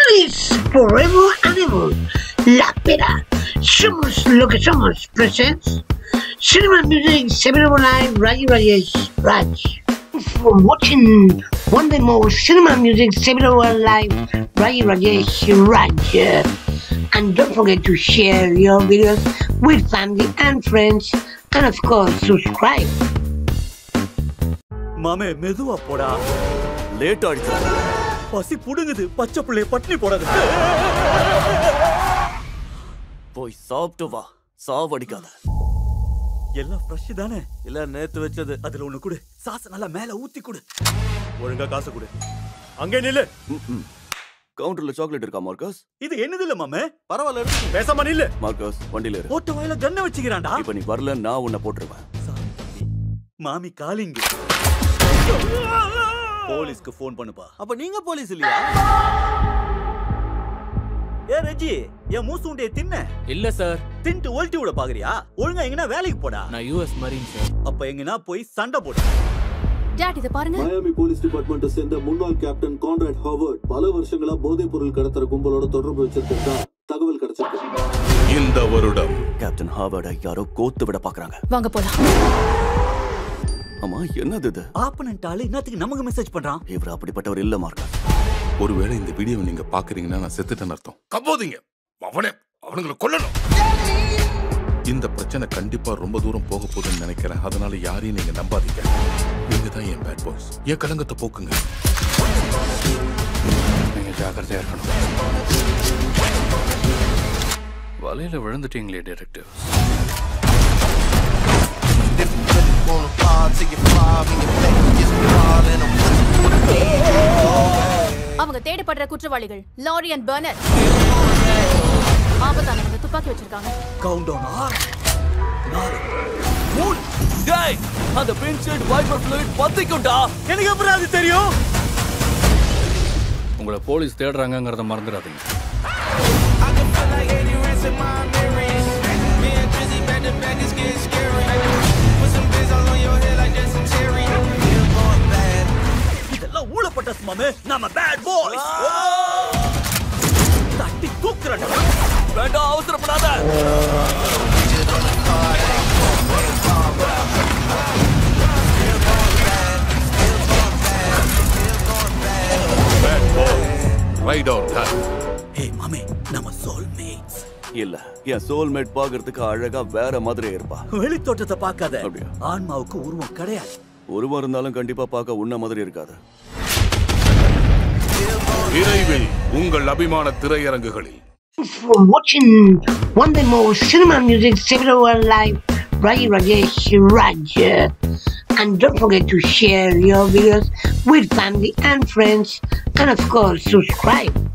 Feliz Forever Animal, La Pera, Somos lo que somos, presents Cinema Music, Seven Live, Raji Rajesh, Raj. For watching one day more Cinema Music, Seven Live, Raji Rajesh, Raj. And don't forget to share your videos with family and friends, and of course, subscribe. மாமே மெதுவா போடா late ஆயிடுச்சு பசி புடுங்குது பச்சை பிள்ளைய பட்டினி போடாது போய் சாப்பிட்டு வா சாவடிக்காத எல்லாம் ஃப்ரெஷ் தானே இல்ல நேத்து வச்சது அதுல ஒண்ணு கொடு சாஸ் நல்லா மேல ஊத்தி கொடு ஒழுங்கா காசு கொடு அங்கே நில்லு கவுண்டர்ல சாக்லேட் இருக்கா மார்க்கஸ் இது என்னது இல்ல மாமே பரவாயில்ல எடுத்து பேசாம நில்லு மார்க்கஸ் வண்டியில இரு போட்ட வாயில கண்ணை வச்சுக்கிறான்டா இப்ப நீ வரல நான் உன்னை போட்டுருவேன் சாரி தம்பி. மாமி காலிங்க போலீஸ்க்கு ஃபோன் பண்ணுப்பா அப்ப நீங்க போலீஸ் இல்லையா ஏ ரெஜி என் மூசுண்டிய தின்ன இல்ல சார் தின்ட்டு ஒல்ட்டி விட பாக்குறியா ஒழுங்கா எங்கனா வேலைக்கு போடா நான் யூஎஸ் மரீன் சார் அப்ப எங்கனா போய் சண்டை போடு டாட் இத பாருங்க மயாமி போலீஸ் டிபார்ட்மெண்ட்டை சேர்ந்த முன்னாள் கேப்டன் கான்ராட் ஹாவர்ட் பல வருஷங்களா போதைப் பொருள் கடத்தற கும்பலோட தொடர்பு வச்சிருக்கிறதா தகவல் கிடைச்சிருக்கு இந்த வருடம் கேப்டன் ஹாவர்டை யாரோ கோத்து விட பாக்குறாங்க வாங்க போலாம் ஆமா என்னது இது ஆப்பனன்ட் ஆளு என்னத்துக்கு நமக்கு மெசேஜ் பண்றான் இவர் அப்படிப்பட்டவர் இல்ல மார்க்கஸ் ஒருவேளை இந்த வீடியோவை நீங்க பாக்குறீங்கன்னா நான் செத்துட்டேன்னு அர்த்தம் கம்போதிங்க அவனே அவனுங்களை கொல்லணும் இந்த பிரச்சனை கண்டிப்பா ரொம்ப தூரம் போக போகுதுன்னு நினைக்கிறேன் அதனால யாரையும் நீங்க நம்பாதீங்க நீங்க தான் என் பேட் பாய்ஸ் என் கலங்கத்தை போக்குங்க நீங்க ஜாக்கிரதையா இருக்கணும் வலையில விழுந்துட்டீங்களே டிரெக்டிவ் அவங்க தேடப்படுற குற்றவாளிகள் லாரி அண்ட் பர்னர் ஆபத்தானவங்க துப்பாக்கி வச்சிருக்காங்க கவுண்ட் டவுன் ஆறு நாலு மூணு டேய் அந்த விண்ட்ஷீல்ட் வைப்பர் ஃப்ளூயிட் பத்திக்கும்டா எனக்கு அப்புறம் அது தெரியும் உங்களை போலீஸ் தேடுறாங்கங்கிறத மறந்துடாதீங்க இதெல்லாம் ஊழப்பட்ட மாமே நாம பேட் பாய்ஸ் தட்டி தூக்குறடா வேண்டாம் அவசரப்படாத bad boys ride or die hey மாமே நம்ம சோல்மேட்ஸ் இல்ல என் சோல்மேட் பாக்குறதுக்கு அழகா வேற மாதிரி இருப்பா வெளி தோற்றத்தை பார்க்காத அப்படியா? ஆன்மாவுக்கு உருவம் கிடையாது ஒருவா இருந்தாலும் கண்டிப்பா பார்க்க உன்ன மாதிரி இருக்காது விரைவில் உங்கள் அபிமான திரையரங்குகளில் For watching one day more Cinema Music, Seven Live, Raji Rajesh, Raj. And don't forget to share your videos with family and friends, and of course, subscribe.